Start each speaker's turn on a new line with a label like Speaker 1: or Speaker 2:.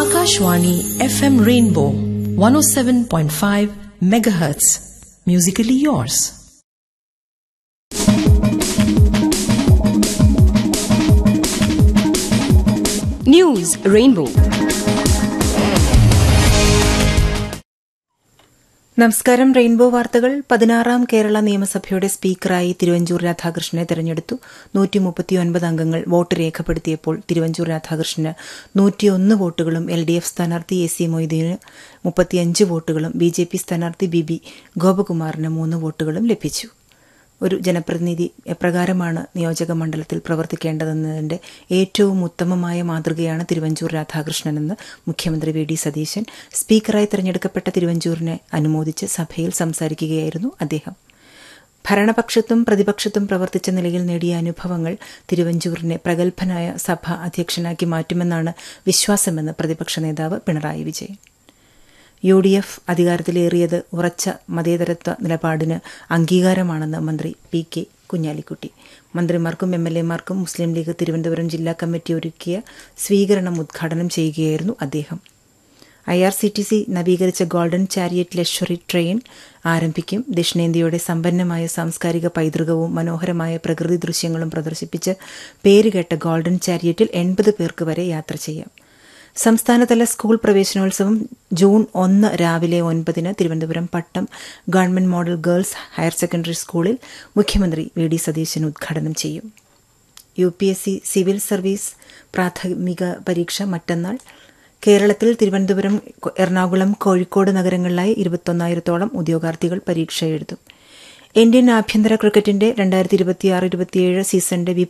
Speaker 1: Akashwani FM Rainbow 107.5 megahertz. Musically yours.
Speaker 2: News Rainbow.
Speaker 3: നമസ്കാരം rainbow വാർത്തകൾ പതിനാറാം കേരള നിയമസഭയുടെ സ്പീക്കറായി തിരുവഞ്ചൂർ രാധാകൃഷ്ണനെ തെരഞ്ഞെടുത്തു നൂറ്റി മുപ്പത്തിയൊൻപത് അംഗങ്ങൾ വോട്ട് രേഖപ്പെടുത്തിയപ്പോൾ തിരുവഞ്ചൂർ രാധാകൃഷ്ണന് നൂറ്റിയൊന്ന് വോട്ടുകളും എൽ ഡി എഫ് സ്ഥാനാർത്ഥി എ സി മൊയ്തീന് മുപ്പത്തിയഞ്ച് വോട്ടുകളും ബി ജെ പി സ്ഥാനാർത്ഥി ബി ബി ഗോപകുമാറിന് മൂന്ന് വോട്ടുകളും ലഭിച്ചു ഒരു ജനപ്രതിനിധി എപ്രകാരമാണ് നിയോജക മണ്ഡലത്തിൽ പ്രവർത്തിക്കേണ്ടതെന്നതിന്റെ ഏറ്റവും ഉത്തമമായ മാതൃകയാണ് തിരുവഞ്ചൂർ രാധാകൃഷ്ണനെന്ന് മുഖ്യമന്ത്രി വി ഡി സതീശൻ സ്പീക്കറായി തെരഞ്ഞെടുക്കപ്പെട്ട തിരുവഞ്ചൂരിനെ അനുമോദിച്ച് സഭയിൽ സംസാരിക്കുകയായിരുന്നു അദ്ദേഹം ഭരണപക്ഷത്തും പ്രതിപക്ഷത്തും പ്രവർത്തിച്ച നിലയിൽ നേടിയ അനുഭവങ്ങൾ തിരുവഞ്ചൂരിനെ പ്രഗത്ഭനായ സഭ അധ്യക്ഷനാക്കി മാറ്റുമെന്നാണ് വിശ്വാസമെന്ന് പ്രതിപക്ഷ നേതാവ് Pinarayi Vijayan U D F അധികാരത്തിലേറിയത് ഉറച്ച മതേതരത്വ നിലപാടിന് അംഗീകാരമാണെന്ന് മന്ത്രി പി കെ കുഞ്ഞാലിക്കുട്ടി മന്ത്രിമാർക്കും എം എൽ എമാർക്കും മുസ്ലിം ലീഗ് തിരുവനന്തപുരം ജില്ലാ കമ്മിറ്റി ഒരുക്കിയ സ്വീകരണം ഉദ്ഘാടനം ചെയ്യുകയായിരുന്നു അദ്ദേഹം I R C T C നവീകരിച്ച ഗോൾഡൻ ചാരിയറ്റ് ലക്ഷറി ട്രെയിൻ ആരംഭിക്കും ദക്ഷിണേന്ത്യയുടെ സമ്പന്നമായ സാംസ്കാരിക പൈതൃകവും മനോഹരമായ പ്രകൃതി ദൃശ്യങ്ങളും പ്രദർശിപ്പിച്ച് പേരുകേട്ട ഗോൾഡൻ ചാരിയറ്റിൽ എൺപത് പേർക്ക് വരെ യാത്ര ചെയ്യാം സംസ്ഥാനതല സ്കൂൾ പ്രവേശനോത്സവം ജൂൺ ഒന്ന് രാവിലെ ഒൻപതിന് Thiruvananthapuram Pattom government model girls higher secondary സ്കൂളിൽ മുഖ്യമന്ത്രി വി ഡി സതീശൻ ഉദ്ഘാടനം ചെയ്യും U P S C civil service പ്രാഥമിക പരീക്ഷ മറ്റന്നാൾ കേരളത്തിൽ തിരുവനന്തപുരം എറണാകുളം കോഴിക്കോട് നഗരങ്ങളിലായി ഇരുപത്തൊന്നായിരത്തോളം ഉദ്യോഗാർത്ഥികൾ പരീക്ഷ എഴുതും ഇന്ത്യൻ ആഭ്യന്തര ക്രിക്കറ്റിന്റെ രണ്ടായിരത്തി ഇരുപത്തിയാറ് ഇരുപത്തിയേഴ് സീസണിന്റെ